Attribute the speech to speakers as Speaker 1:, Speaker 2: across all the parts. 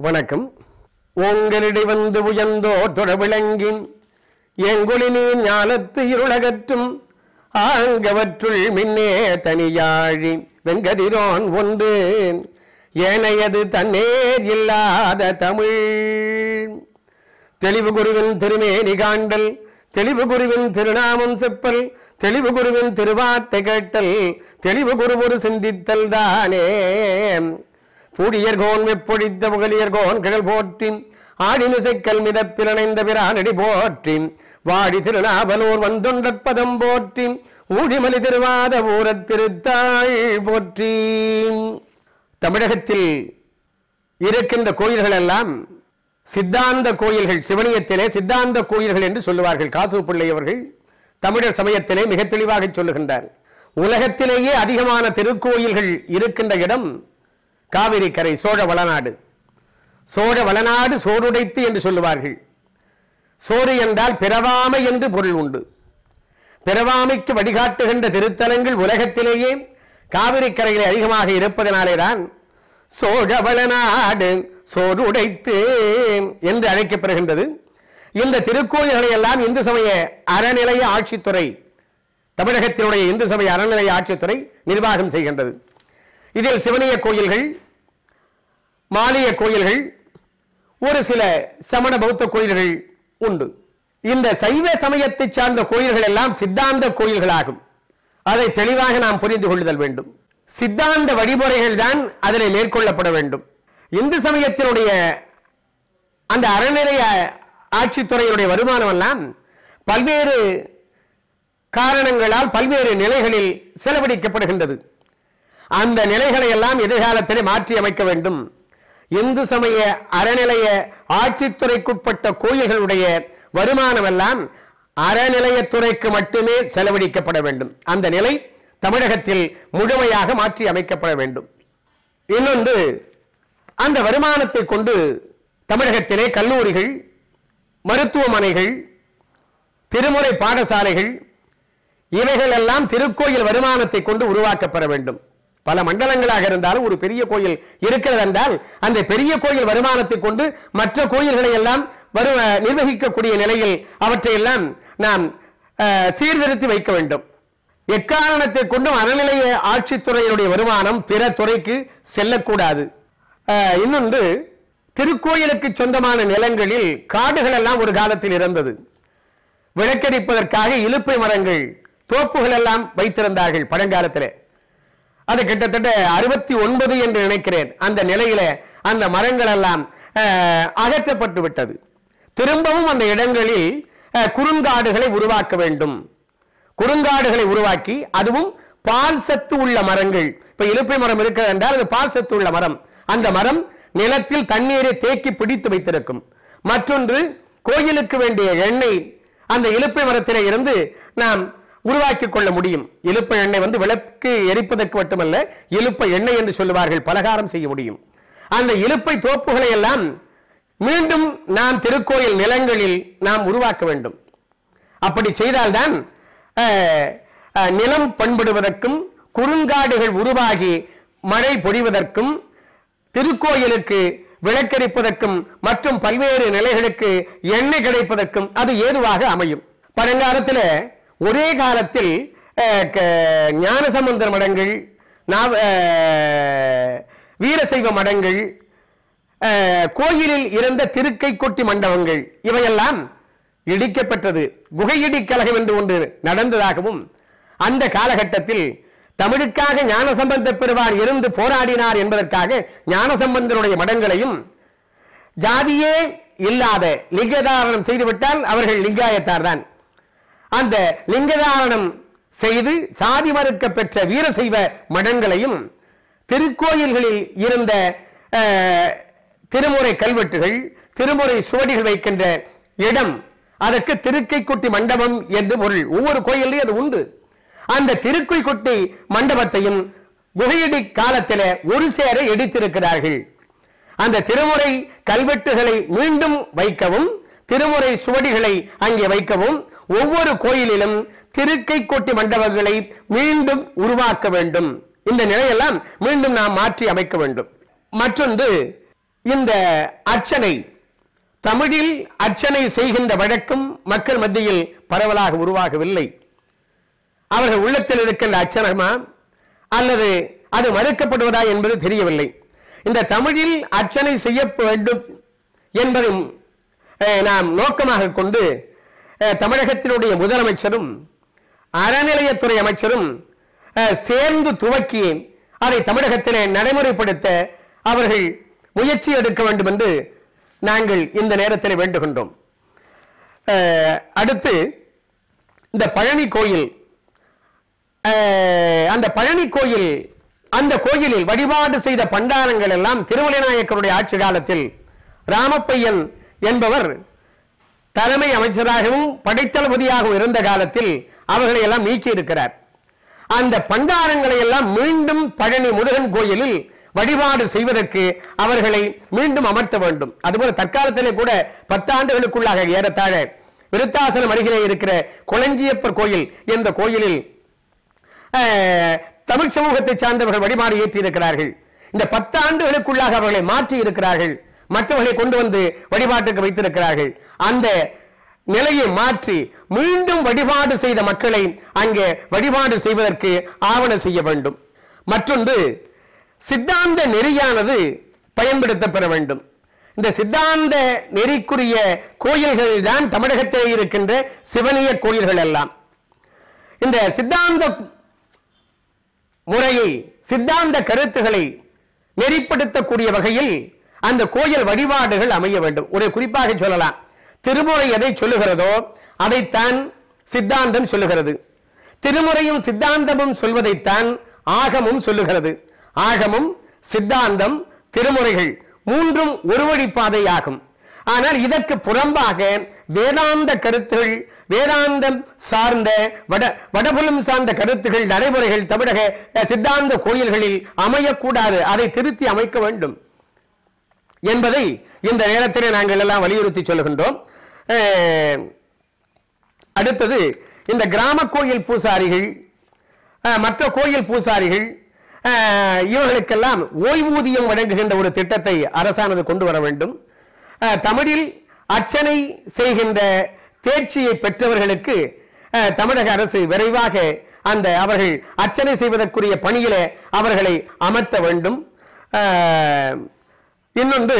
Speaker 1: வணக்கம் உங்களிடை வந்து உயர்ந்தோ தொடவிளங்கி எங்குளி நீர் ஞானத்து இருளகற்றும் ஆங்கவற்றுள் மின்னே தனியாழி வெங்கதிரோன் ஒன்று ஏனையது தன்னேர் இல்லாத தமிழ் தெளிவு குருவின் திருமேனி காண்டல் தெளிவு குருவின் திருநாமம் செப்பல் தெளிவு குருவின் திருவார்த்தை கேட்டல் தெளிவு குரு ஒரு சிந்தித்தல் தானே பூடியர்கோன் வெப்பொழித்த புகழியர்கோன் கிழல் போற்றி ஆடிமிசைக்கல் மிதப்பிலனைந்த பிரானடி போற்றி வாடி திருநாவலூர் வந்தொண்டற்பதம் போற்றி ஊடிமலி திருவாத ஊரத் திருத்தாள் போற்றி தமிழகத்தில் இருக்கின்ற கோயில்கள் எல்லாம் சித்தாந்த கோயில்கள் சிவனியத்திலே சித்தாந்த கோயில்கள் என்று சொல்லுவார்கள் காசு பிள்ளை அவர்கள் தமிழர் சமயத்திலே மிக தெளிவாக சொல்லுகின்றார் உலகத்திலேயே அதிகமான திருக்கோயில்கள் இருக்கின்ற இடம் காவிரி கரை சோழ வளநாடு சோழ வளநாடு சோறுடைத்து என்று சொல்லுவார்கள் சோறு என்றால் பிறவாமை என்று பொருள் உண்டு பிறவாமைக்கு வழிகாட்டுகின்ற திருத்தலங்கள் உலகத்திலேயே காவிரி கரையில் அதிகமாக இருப்பதனாலேதான் சோழவளநாடு சோறுடைத்து என்று அழைக்கப்படுகின்றது இந்த திருக்கோயில்களை எல்லாம் இந்து சமய அறநிலைய ஆட்சித்துறை தமிழகத்தினுடைய இந்து சமய அறநிலைய ஆட்சித்துறை நிர்வாகம் செய்கின்றது இதில் சிவனிய கோயில்கள் மாலிய கோயில்கள் ஒரு சில சமண பௌத்த கோயில்கள் உண்டு இந்த சைவ சமயத்தை சார்ந்த கோயில்கள் எல்லாம் சித்தாந்த கோயில்களாகும் அதை தெளிவாக நாம் புரிந்து கொள்ளுதல் வேண்டும் சித்தாந்த வழிமுறைகள் தான் அதில் மேற்கொள்ளப்பட வேண்டும் இந்து சமயத்தினுடைய அந்த அறநிலைய ஆட்சித்துறையினுடைய வருமானம் எல்லாம் பல்வேறு காரணங்களால் பல்வேறு நிலைகளில் செலவழிக்கப்படுகின்றது அந்த நிலைகளை எல்லாம் எதிர்காலத்திலே மாற்றி அமைக்க வேண்டும் இந்து சமய அறநிலைய ஆட்சித்துறைக்குட்பட்ட கோயில்களுடைய வருமானம் எல்லாம் அறநிலையத்துறைக்கு மட்டுமே செலவழிக்கப்பட வேண்டும் அந்த நிலை தமிழகத்தில் முழுமையாக மாற்றி அமைக்கப்பட வேண்டும் இன்னொன்று அந்த வருமானத்தை கொண்டு தமிழகத்திலே கல்லூரிகள் மருத்துவமனைகள் திருமுறை பாடசாலைகள் இவைகள் எல்லாம் திருக்கோயில் வருமானத்தை கொண்டு உருவாக்கப்பட வேண்டும் பல மண்டலங்களாக இருந்தாலும் ஒரு பெரிய கோயில் இருக்கிறது என்றால் அந்த பெரிய கோயில் வருமானத்தை கொண்டு மற்ற கோயில்களை எல்லாம் வரு நிர்வகிக்கக்கூடிய நிலையில் அவற்றை எல்லாம் நாம் அஹ், சீர்திருத்தி வைக்க வேண்டும் எக்காரணத்தை கொண்டும் அறநிலைய ஆட்சித்துறையினுடைய வருமானம் பிற துறைக்கு செல்லக்கூடாது அஹ், இன்னொன்று திருக்கோயிலுக்கு சொந்தமான நிலங்களில் காடுகள் எல்லாம் ஒரு காலத்தில் இருந்தது விளக்கரிப்பதற்காக இலுப்பை மரங்கள் தோப்புகள் எல்லாம் வைத்திருந்தார்கள் பழங்காலத்திலே அது கிட்டத்தட்ட அறுபத்தி ஒன்பது என்று நினைக்கிறேன் அந்த நிலையில அந்த மரங்கள் எல்லாம் அஹ், அகற்றப்பட்டு விட்டது திரும்பவும் அந்த இடங்களில் அஹ், குறுங்காடுகளை உருவாக்க வேண்டும் குறுங்காடுகளை உருவாக்கி அதுவும் பால் சத்து உள்ள மரங்கள் இப்ப இலுப்பை மரம் இருக்கிறது என்றால் அது பால் சத்து உள்ள மரம் அந்த மரம் நிலத்தில் தண்ணீரை தேக்கி பிடித்து வைத்திருக்கும் மற்றொன்று கோயிலுக்கு வேண்டிய எண்ணெய் அந்த இலுப்பை மரத்திலே இருந்து நாம் உருவாக்கி கொள்ள முடியும் இலுப்பை எண்ணெய் வந்து விளக்கு எரிப்பதற்கு மட்டுமல்ல இலுப்பை எண்ணெய் என்று சொல்லுவார்கள் பலகாரம் செய்ய முடியும் அந்த இலுப்பை தோப்புகளை எல்லாம் மீண்டும் நாம் திருக்கோயில் நிலங்களில் நாம் உருவாக்க வேண்டும் அப்படி செய்தால்தான் அஹ், அஹ், நிலம் பண்படுவதற்கும் குறுங்காடுகள் உருவாகி மழை பொழிவதற்கும் திருக்கோயிலுக்கு விளக்கரிப்பதற்கும் மற்றும் பல்வேறு நிலைகளுக்கு எண்ணெய் கிடைப்பதற்கும் அது ஏதுவாக அமையும் பழங்காலத்தில் ஒரே காலத்தில் அஹ், க- ஞானசம்பந்தர் மடங்கள் நாவ- அஹ், வீரசைவ மடங்கள் அஹ், கோயிலில் இருந்த திருக்கை கொட்டி மண்டபங்கள் இவையெல்லாம் இடிக்கப்பட்டது குகையிடி கழகம் என்று ஒன்று நடந்ததாகவும் அந்த காலகட்டத்தில் தமிழுக்காக ஞானசம்பந்த பெருவார் இருந்து போராடினார் என்பதற்காக ஞானசம்பந்தனுடைய மடங்களையும் ஜாதியே இல்லாத லிங்கதாரணம் செய்துவிட்டால் அவர்கள் லிங்காயத்தார் தான் அந்த லிங்கதாரணம் செய்து சாதி மறுக்க பெற்ற வீரசைவ மடங்களையும் திருக்கோயில்களில் இருந்த அஹ், திருமுறை கல்வெட்டுகள் திருமுறை சுவடிகள் வைக்கின்ற இடம் அதற்கு திருக்கைக்குட்டி மண்டபம் என்று பொருள் ஒவ்வொரு கோயிலையும் அது உண்டு அந்த திருக்கைக்குட்டி மண்டபத்தையும் குகையடி காலத்தில் ஒரு சேர இடித்திருக்கிறார்கள் அந்த திருமுறை கல்வெட்டுகளை மீண்டும் வைக்கவும் திருமுறை சுவடிகளை அங்கே வைக்கவும் ஒவ்வொரு கோயிலிலும் திருக்கை கொட்டி மண்டபங்களை மீண்டும் உருவாக்க வேண்டும் இந்த நிலையெல்லாம் மீண்டும் நாம் மாற்றி அமைக்க வேண்டும் மற்றொன்று இந்த அர்ச்சனை தமிழில் அர்ச்சனை செய்கின்ற வழக்கம் மக்கள் மத்தியில் பரவலாக உருவாகவில்லை அவர்கள் உள்ளத்தில் இருக்கின்ற அச்சனமா அல்லது அது மறுக்கப்படுவதா என்பது தெரியவில்லை இந்த தமிழில் அர்ச்சனை செய்ய வேண்டும் என்பதை அஹ், நாம் நோக்கமாக கொண்டு அஹ், தமிழகத்தினுடைய முதலமைச்சரும் அறநிலையத்துறை அமைச்சரும் அஹ், சேர்ந்து துவக்கி அதை தமிழகத்திலே நடைமுறைப்படுத்த அவர்கள் முயற்சி எடுக்க வேண்டும் என்று நாங்கள் இந்த நேரத்தில் வேண்டுகின்றோம் அஹ், அடுத்து இந்த பழனி கோயில் அஹ், அந்த பழனி கோயில் அந்த கோயிலில் வழிபாடு செய்த பண்டாரங்கள் எல்லாம் திருமலை நாயக்கருடைய ஆட்சி காலத்தில் ராமப்பையன் என்பவர் தலைமை அமைச்சராகவும் படைத்தளபதியாகவும் இருந்த காலத்தில் அவர்களை எல்லாம் நீக்கி இருக்கிறார் அந்த பண்டாரங்களை எல்லாம் மீண்டும் பழனி முருகன் கோயிலில் வழிபாடு செய்வதற்கு அவர்களை மீண்டும் அமர்த்த வேண்டும் அதுபோல தற்காலத்திலே கூட பத்தாண்டுகளுக்குள்ளாக ஏறத்தாழ விருத்தாசனம் அருகிலே இருக்கிற கொளஞ்சியப்பர் கோயில் என்ற கோயிலில் அஹ், தமிழ் சமூகத்தை சார்ந்தவர்கள் வழிபாடு ஏற்றியிருக்கிறார்கள் இந்த பத்து ஆண்டுகளுக்குள்ளாக அவர்களை மாற்றி இருக்கிறார்கள் மற்றவர்களை கொண்டு வந்து வழிபாட்டுக்கு வைத்திருக்கிறார்கள் அந்த நிலையை மாற்றி மீண்டும் வழிபாடு செய்த மக்களை அங்கே வழிபாடு செய்வதற்கு ஆவண செய்ய வேண்டும் மற்றொன்று சித்தாந்த நெறியானது பயன்படுத்தப்பெற வேண்டும் இந்த சித்தாந்த நெறிக்குரிய கோயில்கள் தான் தமிழகத்தில் இருக்கின்ற சிவனிய கோயில்கள் எல்லாம் இந்த சித்தாந்த முறையை சித்தாந்த கருத்துக்களை நெறிப்படுத்தக்கூடிய வகையில் அந்த கோயில் வழிபாடுகள் அமைய வேண்டும் ஒரு குறிப்பாக சொல்லலாம் திருமுறை எதை சொல்லுகிறதோ அதைத்தான் சித்தாந்தம் சொல்லுகிறது திருமுறையும் சித்தாந்தமும் சொல்வதைத்தான் ஆகமும் சொல்லுகிறது ஆகமும் சித்தாந்தம் திருமுறைகள் மூன்றும் ஒரு வழிப்பாதை ஆகும் ஆனால் இதற்கு புறம்பாக வேதாந்த கருத்துகள் வேதாந்தம் சார்ந்த வட வடபுலம் சார்ந்த கருத்துகள் நடைமுறைகள் தமிழக அஹ், சித்தாந்த கோயில்களில் அமையக்கூடாது அதை திருத்தி அமைக்க வேண்டும் என்பதை இந்த நேரத்திலே நாங்கள் எல்லாம் வலியுறுத்தி சொல்லுகின்றோம் அஹ், அடுத்தது இந்த கிராம கோயில் பூசாரிகள் அஹ், மற்ற கோயில் பூசாரிகள் அஹ், இவர்களுக்கெல்லாம் ஓய்வூதியம் வழங்குகின்ற ஒரு திட்டத்தை அரசானது கொண்டு வர வேண்டும் அஹ், தமிழில் அர்ச்சனை செய்கின்ற தேர்ச்சியை பெற்றவர்களுக்கு அஹ், தமிழக அரசு விரைவாக அந்த அவர்கள் அர்ச்சனை செய்வதற்குரிய பணியிலே அவர்களை அமர்த்த வேண்டும் அஹ், இன்னொன்று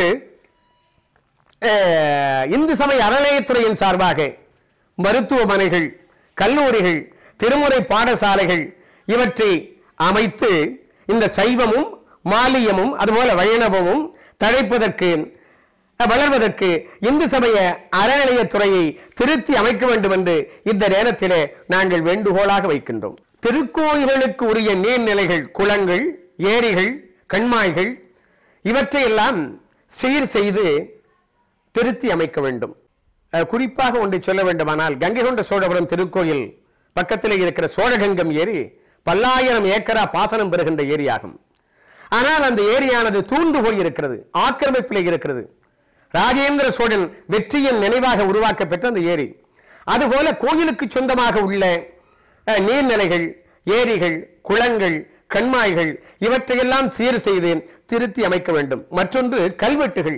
Speaker 1: அஹ், இந்து சமய அறநிலையத்துறையின் சார்பாக மருத்துவமனைகள் கல்லூரிகள் திருமுறை பாடசாலைகள் இவற்றை அமைத்து இந்த சைவமும் மாலியமும் அதுபோல வைணவமும் தழைப்பதற்கு அஹ், வளர்வதற்கு இந்து சமய அறநிலையத்துறையை திருத்தி அமைக்க வேண்டும் என்று இந்த நேரத்திலே நாங்கள் வேண்டுகோளாக வைக்கின்றோம் திருக்கோயில்களுக்கு உரிய நீர்நிலைகள் குளங்கள் ஏரிகள் கண்மாய்கள் இவற்றையெல்லாம் சீர் செய்து திருத்தி அமைக்க வேண்டும் அஹ், குறிப்பாக ஒன்றை சொல்ல வேண்டுமானால் கங்கை கொண்ட சோழபுரம் திருக்கோயில் பக்கத்திலே இருக்கிற சோழகங்கம் ஏரி பல்லாயிரம் ஏக்கரா பாசனம் பெறுகின்ற ஏரியாகும் ஆனால் அந்த ஏரியானது தூண்டு போய் இருக்கிறது ஆக்கிரமிப்பிலே இருக்கிறது ராஜேந்திர சோழன் வெற்றியின் நினைவாக உருவாக்கப்பெற்ற அந்த ஏரி அதுபோல கோயிலுக்கு சொந்தமாக உள்ள அஹ், நீர்நிலைகள் ஏரிகள் குளங்கள் கண்மாய்கள் இவற்றையெல்லாம் சீர் செய்து திருத்தி அமைக்க வேண்டும் மற்றொன்று கல்வெட்டுகள்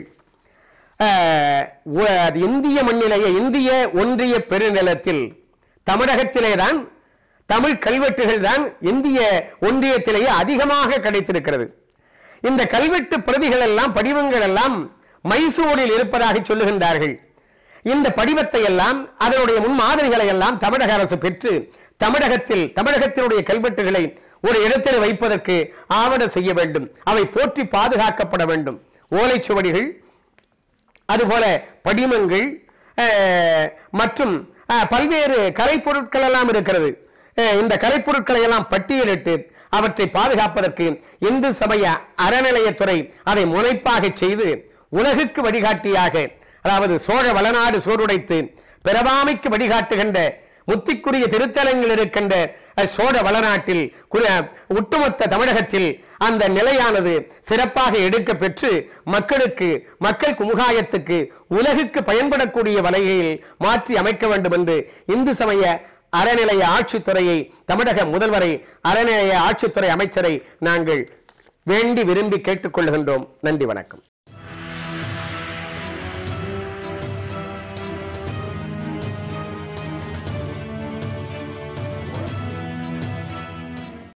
Speaker 1: அஹ், உ- அது இந்திய மண்ணிலேயே இந்திய ஒன்றிய பெருநிலத்தில் தமிழகத்திலே தான் தமிழ் கல்வெட்டுகள் தான் இந்திய ஒன்றியத்திலேயே அதிகமாக கிடைத்திருக்கிறது இந்த கல்வெட்டு பிரதிகள் எல்லாம் படிவங்கள் எல்லாம் மைசூரில் இருப்பதாக சொல்லுகின்றார்கள் இந்த படிவத்தை எல்லாம் அதனுடைய முன்மாதிரிகளை எல்லாம் தமிழக அரசு பெற்று தமிழகத்தில் தமிழகத்தினுடைய கல்வெட்டுகளை ஒரு இடத்தில் வைப்பதற்கு ஆவண செய்ய வேண்டும் அவை போற்றி பாதுகாக்கப்பட வேண்டும் ஓலைச்சுவடிகள் அதுபோல படிமங்கள் அஹ், மற்றும் அஹ், பல்வேறு கலைப்பொருட்கள் எல்லாம் இருக்கிறது அஹ், இந்த கலைப்பொருட்களை எல்லாம் பட்டியலிட்டு அவற்றை பாதுகாப்பதற்கு இந்து சமய அறநிலையத்துறை அதை முனைப்பாக செய்து உலகுக்கு வழிகாட்டியாக அதாவது சோழ வளநாடு சோறுடைத்து பிறவாமைக்கு வழிகாட்டுகின்ற முத்திக்குரிய திருத்தலங்கள் இருக்கின்ற அஹ், சோழ வளநாட்டில் குறி- ஒட்டுமொத்த தமிழகத்தில் அந்த நிலையானது சிறப்பாக எடுக்க பெற்று மக்களுக்கு மக்கள் குமுகாயத்துக்கு உலகுக்கு பயன்படக்கூடிய வகையில் மாற்றி அமைக்க வேண்டும் என்று இந்து சமய அறநிலைய ஆட்சித்துறையை தமிழக முதல்வரை அறநிலைய ஆட்சித்துறை அமைச்சரை நாங்கள் வேண்டி விரும்பி கேட்டுக்கொள்கின்றோம் நன்றி வணக்கம்